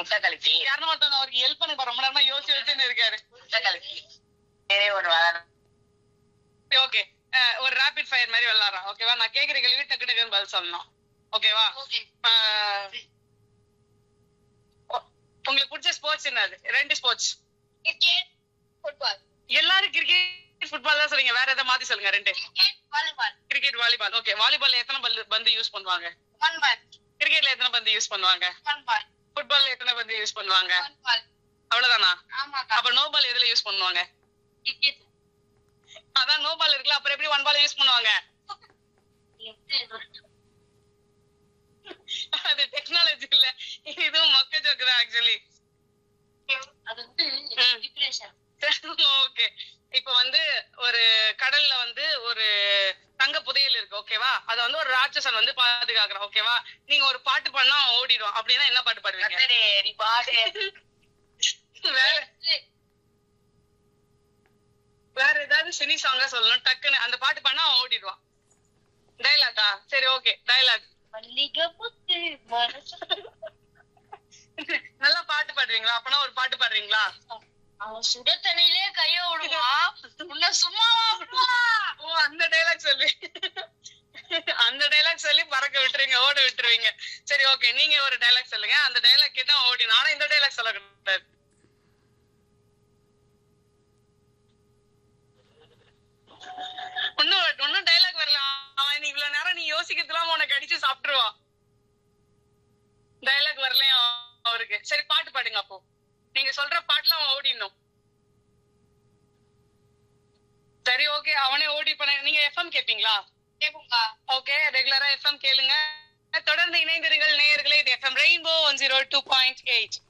முட்டை கலக்கி யாருன்னு ஒருத்தவங்க அவருக்கு ஹெல்ப் பண்ணுங்க ரொம்ப நேரமா யோசிச்சு வச்சுன்னு இருக்காரு முட்டை கலக்கி வேறே ஒரு வளரும் ஓகே ஒரு ரேபிட் ஃபயர் மாதிரி விளையாடுறோம் ஓகேவா நான் கேக்குற கேள்வி டக்கு டக்குன்னு பதில் சொல்லணும் ஓகேவா அஹ், உ- உங்களுக்கு பிடிச்ச ஸ்போர்ட்ஸ் என்னது ரெண்டு ஸ்போர்ட்ஸ் கிரிக்கெட் ஃபுட்பால் எல்லாரும் கிரிக்கெட் ஃபுட்பால் தான் சொல்றீங்க வேற எதாவது மாத்தி சொல்லுங்க ரெண்டு cricket volleyball cricket volleyball okay வாலிபால்ல எத்தனை பந்து பந்து யூஸ் பண்ணுவாங்க ஒன் பால் கிரிக்கெட்ல எத்தனை பந்து யூஸ் பண்ணுவாங்க ஒன் பால் ஃபுட்பால்ல எத்தனை பந்து யூஸ் பண்ணுவாங்க ஒன் பால் அவ்வளவுதானா ஆமாக்கா அப்ப நோ பால் எதுல யூஸ் பண்ணுவாங்க கிரிக்கெட் அதான் நோ பால் இருக்குல்ல அப்புறம் எப்படி ஒன் பால் யூஸ் பண்ணுவாங்க அது டெக்னாலஜி இல்ல இதுவும் மொக்க ஜோக்கு தான் ஆக்சுவலி அது வந்து ம். டிப்ரெஷன் ஓகே இப்ப வந்து ஒரு கடல்ல வந்து ஒரு தங்க புதையல் இருக்கு ஓகேவா அத வந்து ஒரு ராட்சசன் வந்து பாதுகாக்கிறான் ஓகேவா நீங்க ஒரு பாட்டு பண்ணா அவன் ஓடிடும் அப்படின்னா என்ன பாட்டு பாடுவீங்க கத்தரே நீ பாடு வேற வேற ஏதாவது சினி சாங்கா சொல்லணும் டக்குன்னு அந்த பாட்டு பண்ணா அவன் ஓடிடுவான் டைலாக்கா சரி ஓகே டைலாக் மல்லிகை முத்து மனசு நல்லா பாட்டு பாடுவீங்களா அப்பனா ஒரு பாட்டு பாடுறீங்களா அவன் சுட தண்ணியிலே கைய விடுவான் உன்ன சும்மாவா விடுவா ஓ அந்த டைலாக் சொல்லி அந்த டைலாக் சொல்லி பறக்க விட்டுருவீங்க ஓட விட்டுருவீங்க சரி ஓகே நீங்க ஒரு டைலாக் சொல்லுங்க அந்த டைலாக் கேட்டா ஓடி ஆனா இந்த டைலாக் சொல்லக்கூடாது இன்னும் இன்னும் டைலாக் வரல அவன் நீ இவ்வளவு நேரம் நீ யோசிக்கிறதுலாம் உனக்கு அடிச்சு சாப்பிட்டுருவான் டைலாக் வரலையா அவருக்கு சரி பாட்டு பாடுங்க அப்போ நீங்க சொல்ற பாட்டுல அவன் ஓடிடணும் சரி ஓகே அவனே ஓடி பண்ண நீங்க எஃப்எம் கேப்பீங்களா கேக்குங்கா ஓகே ரெகுலரா எஃப்எம் கேளுங்க தொடர்ந்து இணைந்திருங்கள் நேயர்களே இது FM rainbow one zero two point eight